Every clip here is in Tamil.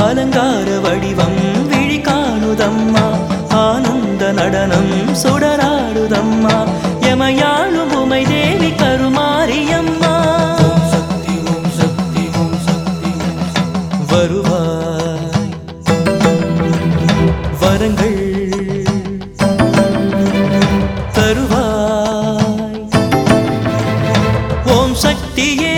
அலங்கார வடிவம் விழி காணுதம்மா ஆனந்த நடனம் சுடராடுதம்மா எமையாளும் உமை தேவி கருமாரியம்மா வருவாய் வரங்கள் தருவாய் ஓம் சக்தியே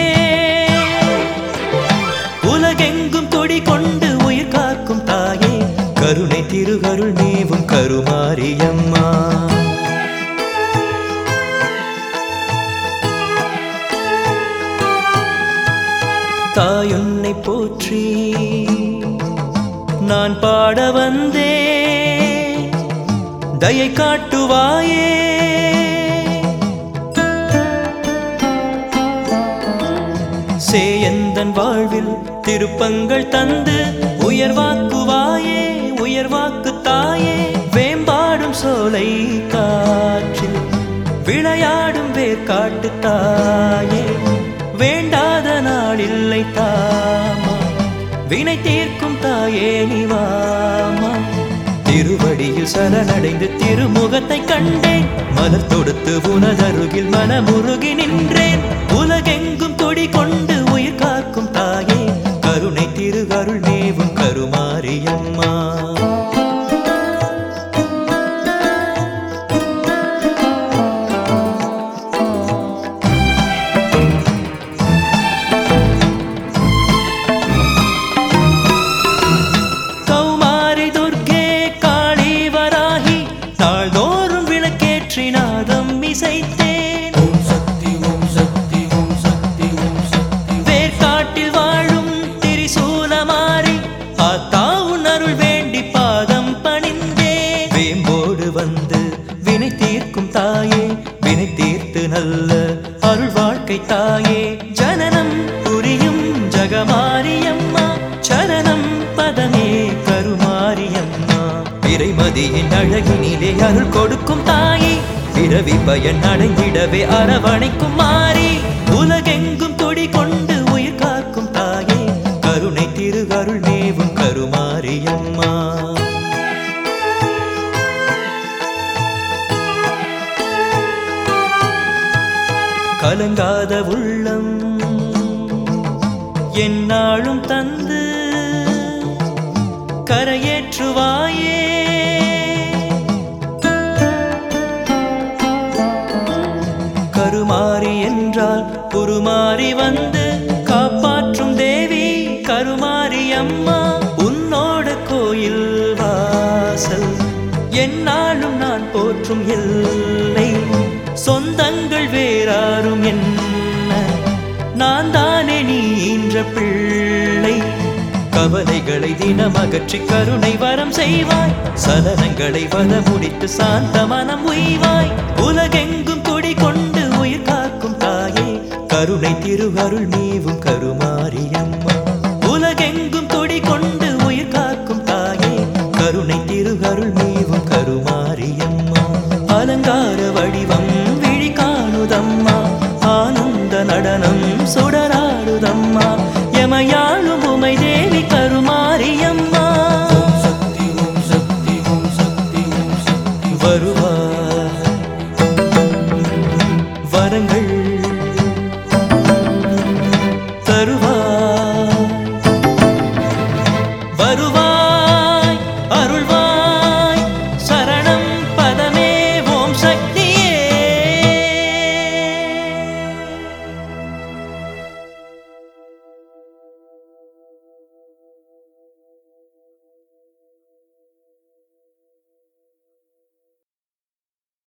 உலகெங்கும் கொடி கொண்டு உயிர் காக்கும் தாயே கருணை திருகருள் நீவும் கருமாரியம்மா தாயுன்னை போற்றி நான் பாட வந்தே தயை காட்டுவாயே சேயந்தன் வாழ்வில் திருப்பங்கள் தந்து உயர்வாக்குவாயே உயர்வாக்கு தாயே வேம்பாடும் சோலை காற்றில் விளையாடும் வேர்காட்டு தாயே வேண்டாத நாளில்லை தாமா வினை தீர்க்கும் தாயே நிவாமா திருவடியில் சரணடைந்து திருமுகத்தை கண்டேன் மலர் தொடுத்து உனதருகில் மனமுருகி நின்றேன் உலகெங்கும் கொடி கொண்டு உயிர் காக்கும் தாயே கருணை திருகருள் மேவும் கருமாரியம்மா கௌமாரி துர்க்கே காளி வராகி நாள்தோறும் விளக்கேற்றி நாதம் இசைத்தேன் வேர்காட்டில் வாழும் திரிசூலமாரி ஆத்தா உன் அருள் வேண்டி பாதம் பணிந்தேன் வேம்போடு வந்து வினை தீர்க்கும் தாயே வினை தீர்த்து நல்ல அருள் வாழ்க்கை தாயே ஜனனம் புரியும் ஜகமாரியம்மா சரணம் பதமே கருமாரியம்மா பிறைமதியின் அழகினிலே அருள் கொடுக்கும் தாயே பிறவி பயன் அடைந்திடவே அரவணைக்கும் மாறி உலகெங்கும் கொடி கொண்டு உயிர் காக்கும் தாயே கருணை திருகருள் மேவும் கருமாரியம்மா கலங்காத உள்ளம் என்னாலும் தந்து கரையேற்றுவாயே கருமாறி என்றால் உருமாறி வந்து காப்பாற்றும் தேவி கருமாரி அம்மா உன்னோட கோயில் வாசல் என்னாலும் நான் போற்றும் எல்லை சொந்தங்கள் வேறாரும் என்ன நான் தானே நீ ஈன்ற பிள்ளை கவலைகளை தினம் அகற்றி கருணை வரம் செய்வாய் சலனங்களை வர முடித்து சாந்த மனம் உய்வாய் உலகெங்கும் கொடி கொண்டு உயிர் காக்கும் தாயே கருணை திருகருள் நீவும் கருமாரியம்மா உலகெங்கும் கொடி கொண்டு உயிர் காக்கும் தாயே கருணை திருகருள் நீவும் கருமாரியம்மா அலங்கார வடிவம் விழி காணுதம்மா ஆனந்த நடனம் சுடராடுதம்மா எமையாளும் உமை தேவி